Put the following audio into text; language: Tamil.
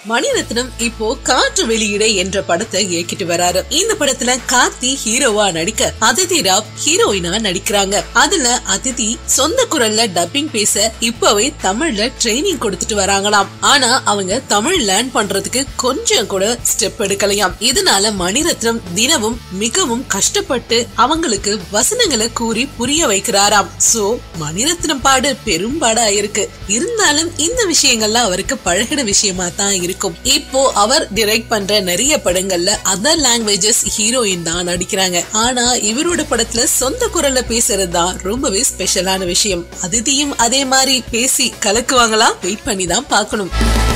மணிரத்னம் இப்போ காற்று வெளியிட என்ற படத்தை இயக்கிட்டு வராரு இந்த படத்துல கார்த்தி ஹீரோவா நடிக்க அதிதி ராவ் ஹீரோயினா நடிக்கிறாங்க அதுல அதிதி சொந்த குரல்ல டப்பிங் பேச இப்பவே தமிழ்ல ட்ரைனிங் கொடுத்துட்டு வராங்களாம் ஆனா அவங்க தமிழ் லேர்ன் பண்றதுக்கு கொஞ்சம் கூட ஸ்டெப் எடுக்கலையாம் இதனால மணிரத்னம் தினமும் மிகவும் கஷ்டப்பட்டு அவங்களுக்கு வசனங்களை கூறி புரிய வைக்கிறாராம் சோ மணிரத்னம் பாடு பெரும்பாடா இருக்கு இருந்தாலும் இந்த விஷயங்கள்லாம் அவருக்கு பழகின விஷயமா தான் இருக்கும் இப்போ அவர் டிரெக்ட் பண்ற நிறைய படங்கள்ல அதர் லாங்குவேஜஸ் ஹீரோயின் தான் நடிக்கிறாங்க ஆனா இவரோட படத்துல சொந்த குரல்ல பேசுறது தான் ரொம்பவே ஸ்பெஷலான விஷயம் அதிதியும் அதே மாதிரி பேசி கலக்குவாங்களா வெயிட் பண்ணி தான் பார்க்கணும்